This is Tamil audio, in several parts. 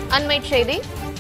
அண்மைச் செய்தி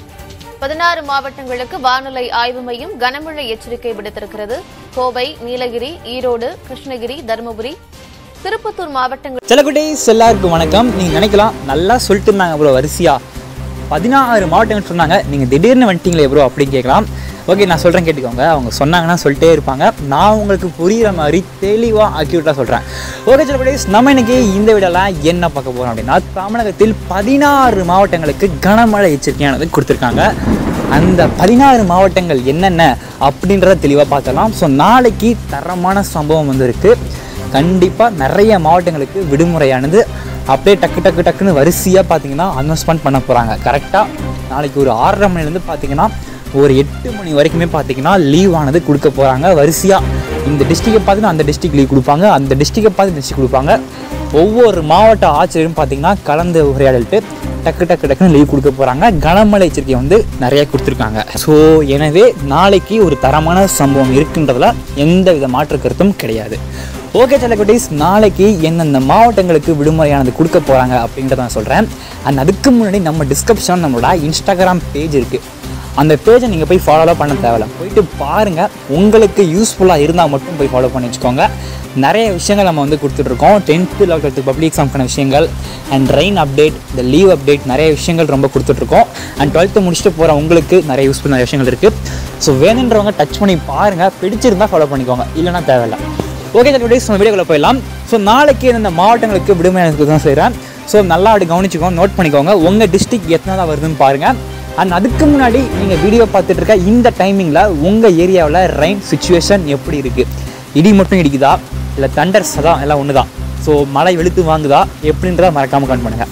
பதினாறு மாவட்டங்களுக்கு வானிலை ஆய்வு மையம் கனமழை எச்சரிக்கை விடுத்திருக்கிறது கோவை நீலகிரி ஈரோடு கிருஷ்ணகிரி தருமபுரி திருப்பத்தூர் மாவட்டங்கள் சில குட்டீஸ் எல்லாருக்கும் வணக்கம் நீங்கள் நினைக்கலாம் நல்லா சொல்லிட்டு இருந்தாங்க ப்ரோ வரிசையா பதினாறு மாவட்டங்கள் சொன்னாங்க நீங்கள் திடீர்னு வந்துட்டீங்களே ப்ரோ அப்படின்னு கேட்கலாம் ஓகே நான் சொல்கிறேன் கேட்டுக்கோங்க அவங்க சொன்னாங்கன்னா சொல்லிட்டே இருப்பாங்க நான் உங்களுக்கு புரிகிற மாதிரி தெளிவாக அக்யூட்டாக சொல்கிறேன் ஓகே சில குட்டீஸ் நம்ம இன்னைக்கு இந்த வீடெல்லாம் என்ன பார்க்க போகிறோம் அப்படின்னா தமிழகத்தில் பதினாறு மாவட்டங்களுக்கு கனமழை எச்சரிக்கையானது கொடுத்துருக்காங்க அந்த பதினாறு மாவட்டங்கள் என்னென்ன அப்படின்றத தெளிவாக பார்க்கலாம் ஸோ நாளைக்கு தரமான சம்பவம் வந்து இருக்குது கண்டிப்பாக நிறைய மாவட்டங்களுக்கு விடுமுறையானது அப்படியே டக்கு டக்கு டக்குன்னு வரிசையாக பார்த்தீங்கன்னா அனௌன்ஸ்மெண்ட் பண்ண போகிறாங்க கரெக்டாக நாளைக்கு ஒரு ஆறரை மணிலேருந்து பார்த்தீங்கன்னா ஒரு எட்டு மணி வரைக்குமே பார்த்தீங்கன்னா லீவ் ஆனது கொடுக்க போகிறாங்க வரிசையாக இந்த டிஸ்ட்ரிக்டை பார்த்து அந்த டிஸ்ட்ரிக்ட் லீவ் கொடுப்பாங்க அந்த டிஸ்ட்ரிக்டை பார்த்து டிஸ்ட்ரிக்ட் கொடுப்பாங்க ஒவ்வொரு மாவட்ட ஆட்சியரும் பார்த்தீங்கன்னா கலந்து உரையாடல்ட்டு டக்கு டக்கு டக்குன்னு லீவ் கொடுக்க போகிறாங்க கனமழை எச்சரிக்கை வந்து நிறைய கொடுத்துருக்காங்க ஸோ எனவே நாளைக்கு ஒரு தரமான சம்பவம் இருக்குன்றதுல எந்த வித மாற்று கருத்தும் கிடையாது ஓகே செல்லக்குட்டீஸ் நாளைக்கு எந்தெந்த மாவட்டங்களுக்கு விடுமுறையானது கொடுக்க போகிறாங்க அப்படின்றத நான் சொல்கிறேன் அண்ட் அதுக்கு முன்னாடி நம்ம டிஸ்கிரிப்ஷன் நம்மளோட இன்ஸ்டாகிராம் பேஜ் இருக்குது அந்த பேஜை நீங்கள் போய் ஃபாலோலாம் பண்ண தேவையில்ல போயிட்டு பாருங்கள் உங்களுக்கு யூஸ்ஃபுல்லாக இருந்தால் மட்டும் போய் ஃபாலோ பண்ணி வச்சுக்கோங்க நிறைய விஷயங்கள் நம்ம வந்து கொடுத்துட்ருக்கோம் டென்த்து லெவல்த்து பப்ளிக் எக்ஸாம்க்கான விஷயங்கள் அண்ட் ரெயின் அப்டேட் இந்த லீவ் அப்டேட் நிறைய விஷயங்கள் ரொம்ப கொடுத்துட்ருக்கோம் அண்ட் டுவெல்த்து முடிச்சுட்டு போகிற உங்களுக்கு நிறைய யூஸ்ஃபுல் நிறைய விஷயங்கள் இருக்குது ஸோ வேணுன்றவங்க டச் பண்ணி பாருங்கள் பிடிச்சிருந்தா ஃபாலோ பண்ணிக்கோங்க இல்லைன்னா தேவையில்ல ஓகே தற்போது நம்ம வீடியோக்குள்ள போயிடலாம் ஸோ நாளைக்கு இந்த மாவட்டங்களுக்கு விடுமுறை எனக்கு தான் செய்கிறேன் ஸோ நல்லா அப்படி கவனிச்சுக்கோங்க நோட் பண்ணிக்கோங்க உங்கள் டிஸ்ட்ரிக்ட் எத்தனை வருதுன்னு பாருங்கள் அண்ட் அதுக்கு முன்னாடி நீங்கள் வீடியோ பார்த்துட்டு இருக்க இந்த டைமிங்கில் உங்கள் ஏரியாவில் ரெயின் சுச்சுவேஷன் எப்படி இருக்குது இடி மட்டும் இடிக்குதா இல்லை தண்டர்ஸ் தான் எல்லாம் ஒன்று தான் ஸோ மழை வெளுத்து வாங்குதா எப்படின்றத மறக்காமல் கமெண்ட் பண்ணுங்கள்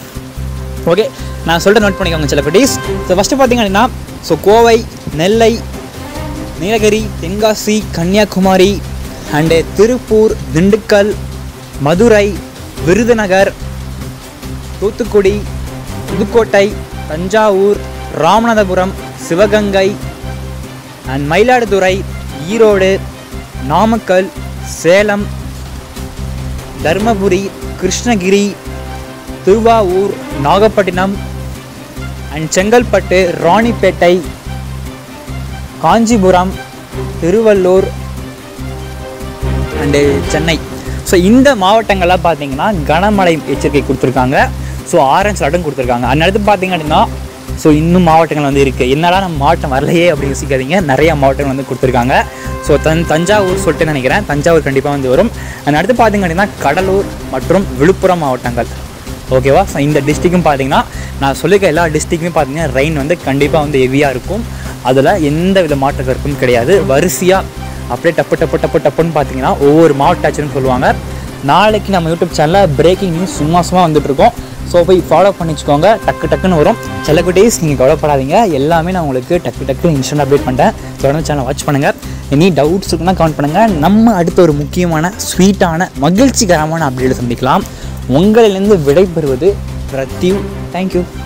ஓகே நான் சொல்லிட்டு நோட் பண்ணிக்கோங்க சில குட்டீஸ் ஸோ ஃபஸ்ட்டு பார்த்தீங்க அப்படின்னா so Kovai Nellai Nilgiri Tenkasi Kanyakumari and Tiruppur Dindigul Madurai Virudhunagar Thoothukudi Pudukkottai Thanjavur Ramanathapuram Sivaganga and Mayiladuthurai Erode Namakkal Salem Dharmapuri Krishnagiri Thiruvarur Nagapattinam and Chengalpattu Ranipet Kanchipuram Tiruvallur and Chennai so இந்த மாவட்டங்கள்லாம் பார்த்தீங்கன்னா கனமழை எச்சரிக்கை கொடுத்துருக்காங்க ஸோ ஆரஞ்சு அட்டும் கொடுத்துருக்காங்க அடுத்து பார்த்தீங்க அப்படின்னா ஸோ இன்னும் மாவட்டங்கள் வந்து இருக்குது என்னடா நம்ம மாவட்டம் வரலையே அப்படின்னு யோசிக்காதீங்க நிறைய மாவட்டங்கள் வந்து கொடுத்துருக்காங்க ஸோ தன் தஞ்சாவூர் சொல்லிட்டு நினைக்கிறேன் தஞ்சாவூர் கண்டிப்பாக வந்து வரும் அண்ட் அடுத்து பார்த்தீங்க அப்படின்னா கடலூர் மற்றும் விழுப்புரம் மாவட்டங்கள் ஓகேவா ஸோ இந்த டிஸ்ட்ரிக்கும் பார்த்தீங்கன்னா நான் சொல்லியிருக்க எல்லா டிஸ்ட்ரிக்குமே பார்த்தீங்கன்னா ரெயின் வந்து கண்டிப்பாக வந்து ஹெவியாக இருக்கும் அதில் எந்த வித மாற்ற கருத்தும் கிடையாது வரிசையாக அப்படியே டப்பு டப்பு டப்பு டப்புன்னு பார்த்தீங்கன்னா ஒவ்வொரு மாவட்ட ஆட்சியரும் சொல்லுவாங்க நாளைக்கு நம்ம யூடியூப் சேனலில் பிரேக்கிங் நியூஸ் சும்மா சும்மா வந்துட்டு இருக்கோம் ஸோ போய் ஃபாலோ பண்ணிச்சுக்கோங்க டக்கு டக்குன்னு வரும் சில குட்டீஸ் நீங்கள் கவலைப்படாதீங்க எல்லாமே நான் உங்களுக்கு டக்கு டக்கு இன்ஸ்டன்ட் அப்டேட் பண்ணிட்டேன் தொடர்ந்து சேனல் வாட்ச் பண்ணுங்கள் எனி டவுட்ஸ் இருக்குன்னா கமெண்ட் பண்ணுங்கள் நம்ம அடுத்த ஒரு முக்கியமான ஸ்வீட்டான மகிழ்ச்சிகரமான அப்டேட் சந்திக்கலாம் உங்களிலிருந்து விடைபெறுவது பிரத்யூ தேங்க்யூ